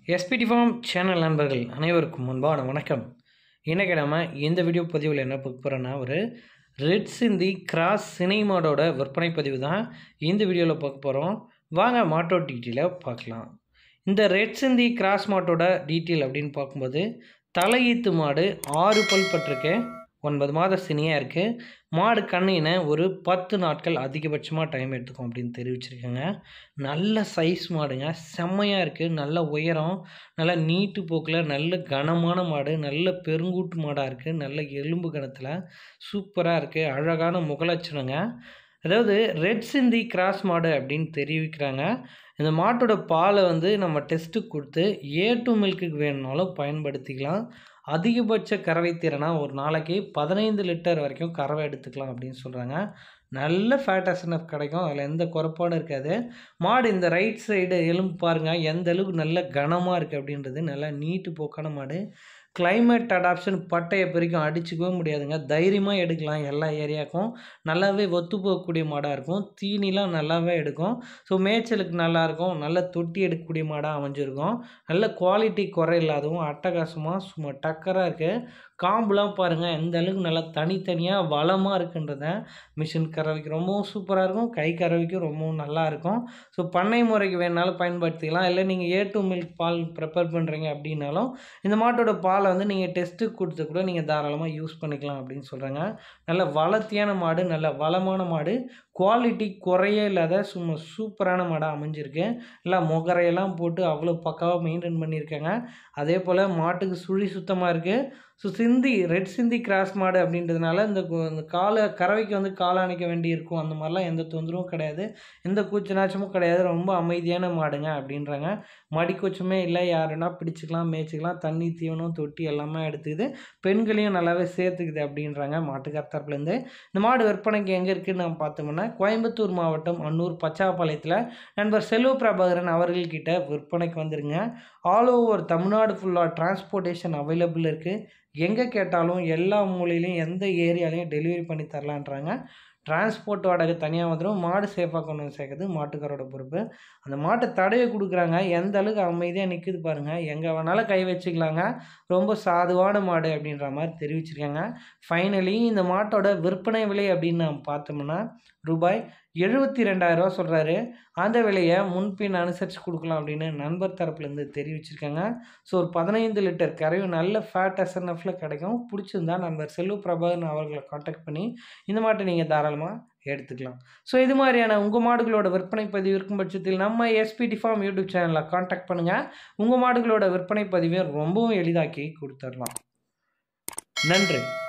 SPD form channel நண்பர்கள் அனைவருக்கும் முன்பான வணக்கம் இன்னைக்கு நம்ம இந்த வீடியோ பதிவில் என்ன பார்க்க போகிறோன்னா ஒரு ரெட் சிந்தி கிராஸ் சினைமாடோட விற்பனை பதிவு தான் இந்த வீடியோவில் பார்க்க போகிறோம் வாங்க மாட்டோ டீட்டெயிலை பார்க்கலாம் இந்த ரெட் சிந்தி கிராஸ் மாட்டோட டீட்டெயில் அப்படின்னு பார்க்கும்போது தலையீத்து மாடு ஆறு பல் பட்டிருக்கு ஒன்பது மாத சினியாக இருக்குது மாடு கண்ணின ஒரு பத்து நாட்கள் அதிகபட்சமாக டைம் எடுத்துக்கும் அப்படின்னு தெரிவிச்சிருக்கேங்க நல்ல சைஸ் மாடுங்க செம்மையாக இருக்குது நல்ல உயரம் நல்ல நீட்டு போக்கில் நல்ல கனமான மாடு நல்ல பெருங்கூட்டு மாடாக இருக்குது நல்ல எலும்பு கணத்தில் சூப்பராக இருக்குது அழகான முகலட்சணங்க அதாவது ரெட் சிந்தி கிராஸ் மாடு அப்படின்னு தெரிவிக்கிறாங்க இந்த மாட்டோட பாலை வந்து நம்ம டெஸ்ட்டுக்கு கொடுத்து ஏ டு மில்க்குக்கு வேணுனாலும் பயன்படுத்திக்கலாம் அதிகபட்ச கறவை திறனா ஒரு நாளைக்கு பதினைந்து லிட்டர் வரைக்கும் கறவை எடுத்துக்கலாம் அப்படின்னு சொல்கிறாங்க நல்ல ஃபேட் எஸ்என்எஃப் கிடைக்கும் அதில் எந்த குறைபாடும் இருக்காது மாடு இந்த ரைட் சைடு எலும்பு பாருங்கள் எந்த அளவுக்கு நல்ல கனமாக இருக்குது அப்படின்றது நல்லா நீட்டு போக்கான மாடு கிளைமேட் அடாப்ஷன் பட்டையை பெருக்கும் அடிச்சுக்கவே முடியாதுங்க தைரியமாக எடுக்கலாம் எல்லா ஏரியாவுக்கும் நல்லாவே ஒத்து போகக்கூடிய மாடாக இருக்கும் தீனிலாம் நல்லாவே எடுக்கும் ஸோ மேய்ச்சலுக்கு நல்லாயிருக்கும் நல்ல தொட்டி எடுக்கக்கூடிய மாடாக அமைஞ்சிருக்கும் நல்ல குவாலிட்டி குறை இல்லாதவும் அட்டகாசமாக சும்மா டக்கராக இருக்குது காம்புலாம் பாருங்கள் எந்த அளவுக்கு நல்லா தனித்தனியாக வளமாக இருக்குன்றத மிஷின் கறவைக்கு ரொம்பவும் சூப்பராக இருக்கும் கை கறவைக்கும் ரொம்பவும் நல்லா இருக்கும் ஸோ பண்ணை முறைக்கு வேணாலும் பயன்படுத்திக்கலாம் இல்லை நீங்கள் ஏ டு மில்க் பால் ப்ரிப்பேர் பண்ணுறீங்க அப்படின்னாலும் இந்த மாட்டோட பாலை வந்து நீங்கள் டெஸ்ட்டுக்கு கொடுத்து கூட நீங்கள் தாராளமாக யூஸ் பண்ணிக்கலாம் அப்படின்னு சொல்கிறாங்க நல்ல வளர்த்தியான மாடு நல்ல வளமான மாடு குவாலிட்டி குறையே இல்லாத சும்மா சூப்பரான மாடாக அமைஞ்சிருக்கு எல்லாம் முகரையெல்லாம் போட்டு அவ்வளோ பக்காவாக மெயின்டைன் பண்ணியிருக்காங்க அதே போல் மாட்டுக்கு சுழி சுத்தமாக இருக்குது ஸோ சிந்தி ரெட் சிந்தி கிராஸ் மாடு அப்படின்றதுனால இந்த கு- இந்த காலை கறவைக்கு வந்து காலை அணைக்க வேண்டி இருக்கும் அந்த மாதிரிலாம் எந்த தொந்தரவும் கிடையாது எந்த கூச்சநாச்சமும் கிடையாது ரொம்ப அமைதியான மாடுங்க அப்படின்றாங்க மடி கூச்சமே இல்லை யாருன்னா பிடிச்சிக்கலாம் மேய்ச்சிக்கலாம் தண்ணி தீவனம் தொட்டி எல்லாமே எடுத்துக்குது பெண்களையும் நல்லாவே சேர்த்துக்குது அப்படின்றாங்க மாட்டுக்கார் தரப்புலேருந்து இந்த மாடு விற்பனைக்கு எங்கே இருக்குன்னு நம்ம பார்த்தோம்னா கோயம்புத்தூர் மாவட்டம் அன்னூர் பச்சாப்பாளையத்தில் நண்பர் செல்வ பிரபாகரன் அவர்கள்கிட்ட விற்பனைக்கு வந்துருங்க ஆல் ஓவர் தமிழ்நாடு ஃபுல்லாக டிரான்ஸ்போர்ட்டேஷன் அவைலபிள் இருக்குது எங்கே கேட்டாலும் எல்லா மூலையிலையும் எந்த ஏரியாலையும் டெலிவரி பண்ணி தரலான்றாங்க டிரான்ஸ்போர்ட் வாடகை தனியாக வந்துடும் மாடு சேஃபாக கொண்டு வந்து சேர்க்கறது மாட்டுக்காரோட பொறுப்பு அந்த மாட்டை தடவை கொடுக்குறாங்க எந்த அளவுக்கு அமைதியாக நிற்குது பாருங்கள் எங்கே வேணாலும் கை வச்சுக்கலாங்க ரொம்ப சாதுவான மாடு அப்படின்ற மாதிரி தெரிவிச்சிருக்காங்க ஃபைனலி இந்த மாட்டோட விற்பனை விலை அப்படின்னு நம்ம பார்த்தோம்னா ரூபாய் எழுபத்தி ரெண்டாயிரரூவா சொல்கிறாரு அந்த விலையை முன்பின் அனுசரித்து கொடுக்கலாம் அப்படின்னு நண்பர் தரப்புலேருந்து தெரிவிச்சிருக்காங்க ஸோ ஒரு பதினைந்து லிட்டர் கரைவு நல்ல ஃபேட் எஸ்என்எஃப்ல கிடைக்கும் பிடிச்சிருந்தா நண்பர் செல்வ பிரபாகரன் அவர்களை காண்டாக்ட் பண்ணி இந்த மாட்டை நீங்கள் தாராளமாக எடுத்துக்கலாம் ஸோ இது மாதிரியான உங்கள் மாடுகளோட விற்பனை பதிவு இருக்கும் பட்சத்தில் நம்ம எஸ்பிடி ஃபார்ம் யூடியூப் சேனலில் காண்டாக்ட் பண்ணுங்கள் உங்கள் மாடுகளோட விற்பனை பதிவை ரொம்பவும் எளிதாக்கி கொடுத்துடலாம் நன்றி